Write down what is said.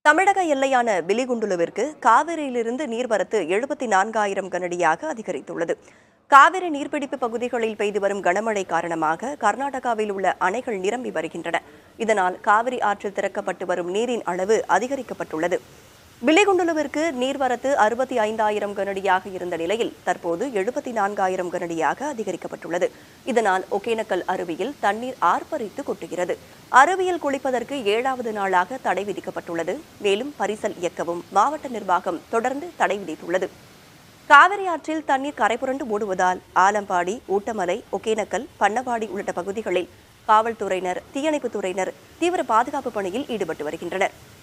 தமிழக எல்லையான பிலிகுண்டுலுவிற்கு காவிரியிலிருந்து நீர்வரத்து எழுபத்தி நான்காயிரம் கனடியாக அதிகரித்துள்ளது காவிரி நீர்பிடிப்பு பகுதிகளில் பெய்து வரும் கனமழை காரணமாக கர்நாடகாவில் உள்ள அணைகள் நிரம்பி வருகின்றன இதனால் காவிரி ஆற்றில் திறக்கப்பட்டு வரும் நீரின் அளவு அதிகரிக்கப்பட்டுள்ளது பிலிகுண்டுலுவிற்கு நீர்வரத்து அறுபத்தி ஐந்தாயிரம் கனடியாக இருந்த நிலையில் தற்போது எழுபத்தி நான்காயிரம் கனடியாக அதிகரிக்கப்பட்டுள்ளது இதனால் ஒகேனக்கல் அருவியில் தண்ணீர் ஆர்ப்பரித்து கொட்டுகிறது அருவியில் குளிப்பதற்கு ஏழாவது நாளாக தடை விதிக்கப்பட்டுள்ளது மேலும் பரிசல் இயக்கவும் மாவட்ட நிர்வாகம் தொடர்ந்து தடை விதித்துள்ளது காவிரி ஆற்றில் தண்ணீர் கரைபுரண்டு ஓடுவதால் ஆலம்பாடி ஊட்டமலை ஒகேனக்கல் பண்ணவாடி உள்ளிட்ட பகுதிகளில் காவல்துறையினர் தீயணைப்புத் துறையினர் தீவிர பாதுகாப்பு பணியில் ஈடுபட்டு வருகின்றனர்